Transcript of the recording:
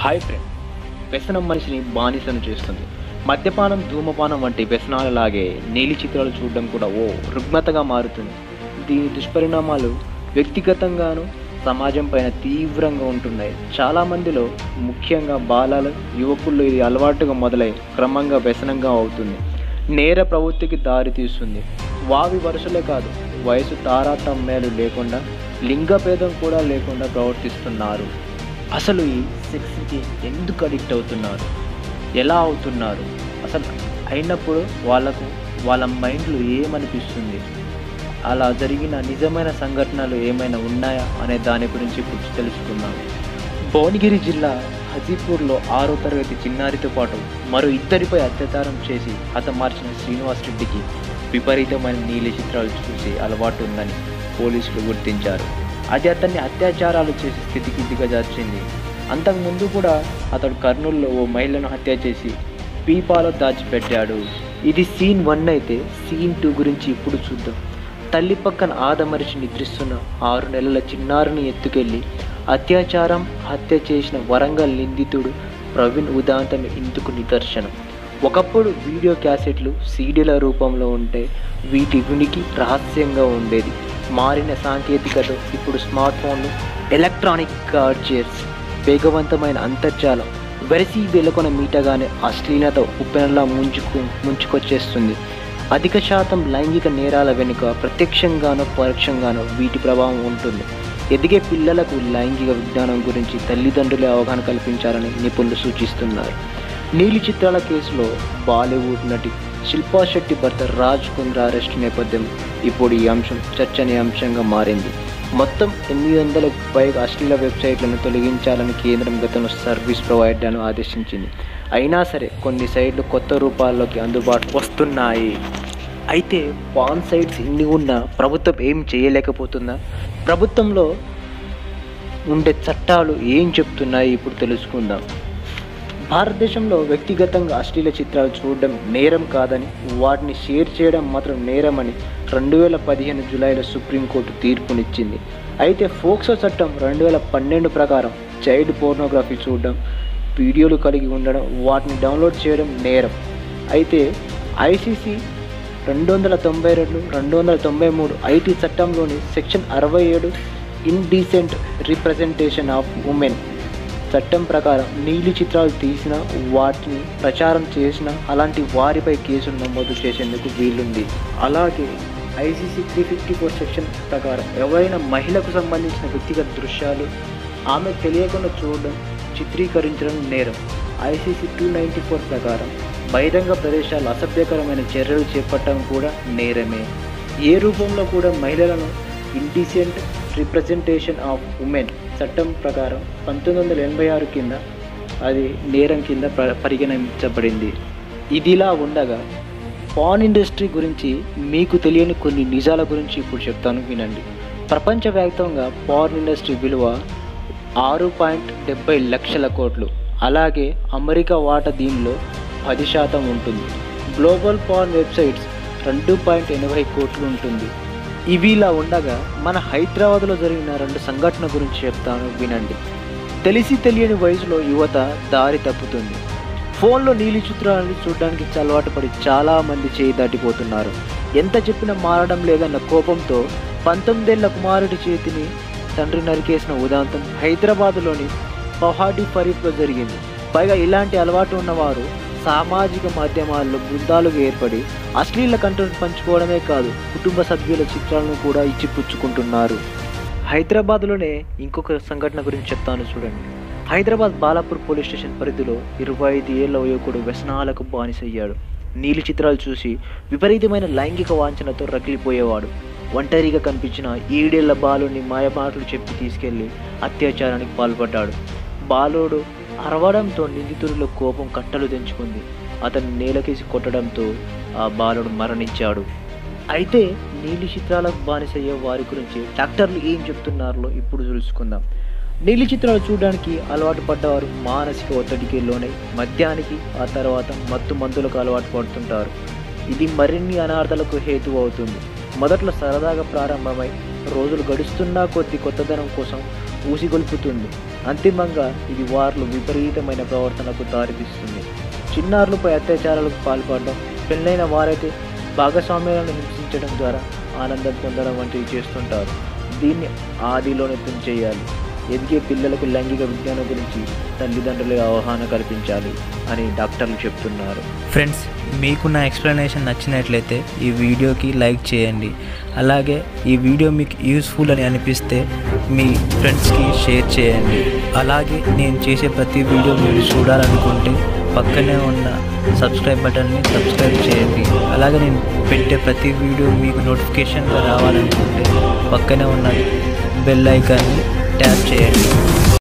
hi friend వ్యసనం మనిషిని బానిసను చేస్తుంది మద్యపానం ధూమపానం వంటి వ్యసనాలలాగే నీలి చిత్రాలు చూడడం కూడా ఓ రుగ్మతగా మారుతుంది దీని దుష్పరిణామాలు వ్యక్తిగతంగాను సమాజం పైన తీవ్రంగా ఉంటున్నాయి చాలా మందిలో ముఖ్యంగా బాలలు యువకుల్లో ఇది అలవాటుగా మొదలై క్రమంగా వ్యసనంగా అవుతుంది నేర ప్రవృత్తికి దారి తీస్తుంది వావి వరుసలే కాదు వయసు తారతమ్యాలు లేకుండా లింగభేదం కూడా లేకుండా ప్రవర్తిస్తున్నారు అసలు ఈ సెక్స్కి ఎందుకు అడిక్ట్ అవుతున్నారు ఎలా అవుతున్నారు అసలు అయినప్పుడు వాళ్ళకు వాళ్ళ మైండ్లో ఏమనిపిస్తుంది అలా జరిగిన నిజమైన సంఘటనలు ఏమైనా ఉన్నాయా అనే దాని గురించి ఇప్పుడు తెలుసుకుందాం భువనగిరి జిల్లా హజీపూర్లో ఆరో తరగతి చిన్నారితో పాటు మరో ఇద్దరిపై అత్యాచారం చేసి హతమార్చిన శ్రీనివాస్ రెడ్డికి విపరీతమైన నీలి చిత్రాలు చూసి అలవాటు ఉందని పోలీసులు గుర్తించారు అది అతన్ని అత్యాచారాలు చేసే స్థితికి దిగజార్చింది అంతకుముందు కూడా అతడు కర్నూలులో ఓ మహిళను హత్య చేసి పీపాలో దాచిపెట్టాడు ఇది సీన్ వన్ అయితే సీన్ టూ గురించి ఇప్పుడు చూద్దాం తల్లి పక్కన ఆదమరిచి నిద్రిస్తున్న ఆరు నెలల చిన్నారిని ఎత్తుకెళ్ళి అత్యాచారం హత్య చేసిన వరంగల్ నిందితుడు ప్రవీణ్ ఉదాంతం ఇందుకు నిదర్శనం ఒకప్పుడు వీడియో క్యాసెట్లు సీడీల రూపంలో ఉంటే వీటి ఉనికి రహస్యంగా ఉండేది మారిన సాంకేతికత ఇప్పుడు స్మార్ట్ ఫోన్లు ఎలక్ట్రానిక్ గాడ్జెట్స్ వేగవంతమైన అంతర్జాలం వెరసి వెలుకొన మీటగానే అశ్లీలత ఉప్పెనలా ముంచుకు ముంచుకొచ్చేస్తుంది అధిక శాతం లైంగిక నేరాల వెనుక ప్రత్యక్షంగానో పరోక్షంగానో వీటి ప్రభావం ఉంటుంది ఎదిగే పిల్లలకు లైంగిక విజ్ఞానం గురించి తల్లిదండ్రులే అవగాహన కల్పించాలని నిపుణులు సూచిస్తున్నారు నీలి చిత్రాల కేసులో బాలీవుడ్ నటి శిల్పా శెట్టి భర్త రాజ్ కుంద్రా అరెస్ట్ నేపథ్యం ఇప్పుడు ఈ అంశం చర్చనీయాంశంగా మారింది మొత్తం ఎనిమిది వందలకు పైగా అశ్లీల వెబ్సైట్లను తొలగించాలని కేంద్రం గతంలో సర్వీస్ ప్రొవైడర్ను ఆదేశించింది అయినా సరే కొన్ని సైట్లు కొత్త రూపాల్లోకి అందుబాటు వస్తున్నాయి అయితే పాన్ సైట్స్ ఇన్ని ఉన్నా ప్రభుత్వం ఏం చేయలేకపోతుందా ప్రభుత్వంలో ఉండే చట్టాలు ఏం చెప్తున్నాయి ఇప్పుడు తెలుసుకుందాం భారతదేశంలో వ్యక్తిగతంగా అశ్లీల చిత్రాలు చూడడం నేరం కాదని వాటిని షేర్ చేయడం మాత్రం నేరమని రెండు వేల పదిహేను జూలైలో సుప్రీంకోర్టు తీర్పునిచ్చింది అయితే ఫోక్సో చట్టం రెండు వేల పన్నెండు ప్రకారం చైల్డ్ పోర్నోగ్రఫీ చూడడం వీడియోలు కలిగి ఉండడం వాటిని డౌన్లోడ్ చేయడం నేరం అయితే ఐసీసీ రెండు వందల తొంభై రెండు రెండు వందల తొంభై మూడు ఐటీ చట్టంలోని సెక్షన్ అరవై ఏడు ఇండీసెంట్ రిప్రజెంటేషన్ ఆఫ్ ఉమెన్ చట్టం ప్రకారం నీలి చిత్రాలు తీసిన వాటిని ప్రచారం చేసిన అలాంటి వారిపై కేసులు నమోదు చేసేందుకు వీలుంది అలాగే IPC three fifty four section ప్రకారం ఎవరైనా మహిళకు సంబంధించిన వ్యక్తిగత దృశ్యాలు ఆమె తెలియకుండా చూడడం చిత్రీకరించడం నేరం ఐసీసీ టూ నైంటీ ఫోర్ ప్రకారం బహిరంగ ప్రదేశాలు అసభ్యకరమైన చర్యలు చేపట్టడం కూడా నేరమే ఏ రూపంలో కూడా మహిళలను ఇండిసెంట్ రిప్రజెంటేషన్ ఆఫ్ ఉమెన్ చట్టం ప్రకారం పంతొమ్మిది వందల ఎనభై ఆరు కింద అది నేరం కింద ప్ర- పరిగణించబడింది ఇదిలా ఉండగా పాన్ ఇండస్ట్రీ గురించి మీకు తెలియని కొన్ని నిజాల గురించి ఇప్పుడు చెప్తాను వినండి ప్రపంచవ్యాప్తంగా పాన్ ఇండస్ట్రీ విలువ ఆరు పాయింట్ డెబ్బై లక్షల కోట్లు అలాగే అమెరికా వాటా దీనిలో పది శాతం ఉంటుంది గ్లోబల్ పాన్ వెబ్సైట్స్ రెండు పాయింట్ ఎనభై కోట్లు ఉంటుంది ఇవి ఇలా ఉండగా మన హైదరాబాద్లో జరిగిన రెండు సంఘటన గురించి చెప్తాను వినండి తెలిసి తెలియని వయసులో యువత దారి తప్పుతుంది ఫోన్లో నీలి చిత్రాలను చూడడానికి అలవాటు పడి చాలా మంది చేయి దాటిపోతున్నారు ఎంత చెప్పినా మారడం లేదన్న కోపంతో పంతొమ్మిదేళ్ల కుమారుడి చేతిని తండ్రి నరికేసిన ఉదాంతం హైదరాబాదులోని పహాడి ఫరీఫ్లో జరిగింది పైగా ఇలాంటి అలవాటు ఉన్నవారు సామాజిక మాధ్యమాల్లో బృందాలుగా ఏర్పడి అశ్లీల కంటెంట్ పంచుకోవడమే కాదు కుటుంబ సభ్యుల చిత్రాలను కూడా ఇచ్చిపుచ్చుకుంటున్నారు హైదరాబాద్లోనే ఇంకొక సంఘటన గురించి చెప్తాను చూడండి హైదరాబాద్ బాలాపూర్ పోలీస్ స్టేషన్ పరిధిలో ఇరవై ఐదు ఏళ్ల యువకుడు వ్యసనాలకు బానిసయ్యాడు నీలి చిత్రాలు చూసి విపరీతమైన లైంగిక వాంఛనతో రగిలిపోయేవాడు ఒంటరిగా కనిపించిన ఏడేళ్ల బాలుని మాయమాటలు చెప్పి తీసుకెళ్లి అత్యాచారానికి పాల్పడ్డాడు బాలుడు అరవడంతో నిందితుడిలో కోపం కట్టలు తెంచుకుంది అతను నేలకేసి కొట్టడంతో ఆ బాలుడు మరణించాడు అయితే నీలి చిత్రాలకు బానిసయ్యే వారి గురించి డాక్టర్లు ఏం చెప్తున్నారో ఇప్పుడు తెలుసుకుందాం నీలి చిత్రాలు చూడడానికి అలవాటు పడ్డవారు మానసిక ఒత్తిడికి లోనై మద్యానికి ఆ తర్వాత మత్తు మందులకు అలవాటు పడుతుంటారు ఇది మరిన్ని అనార్థాలకు హేతు అవుతుంది మొదట్లో సరదాగా ప్రారంభమై రోజులు గడుస్తున్నా కొద్ది కొత్తదనం కోసం ఊసిగొల్పుతుంది అంతిమంగా ఇది వారిలో విపరీతమైన ప్రవర్తనకు దారితీస్తుంది చిన్నారులపై అత్యాచారాలకు పాల్పడడం పెళ్ళైన వారైతే భాగస్వామ్యాలను హింసించడం ద్వారా ఆనందం పొందడం వంటివి చేస్తుంటారు దీన్ని ఆదిలోనే చేయాలి ఎదిగే పిల్లలకు లైంగిక విజ్ఞానం గురించి తల్లిదండ్రులకు అవగాహన కల్పించాలి అని డాక్టర్లు చెప్తున్నారు ఫ్రెండ్స్ మీకు నా ఎక్స్ప్లెనేషన్ నచ్చినట్లయితే ఈ వీడియోకి లైక్ చేయండి అలాగే ఈ వీడియో మీకు యూస్ఫుల్ అని అనిపిస్తే మీ ఫ్రెండ్స్కి షేర్ చేయండి అలాగే నేను చేసే ప్రతి వీడియో మీరు చూడాలనుకుంటే పక్కనే ఉన్న సబ్స్క్రైబ్ బటన్ని సబ్స్క్రైబ్ చేయండి అలాగే నేను పెట్టే ప్రతి వీడియో మీకు నోటిఫికేషన్గా రావాలనుకుంటే పక్కనే ఉన్న బెల్ ఐకాన్ని ట్యాప్ చేయండి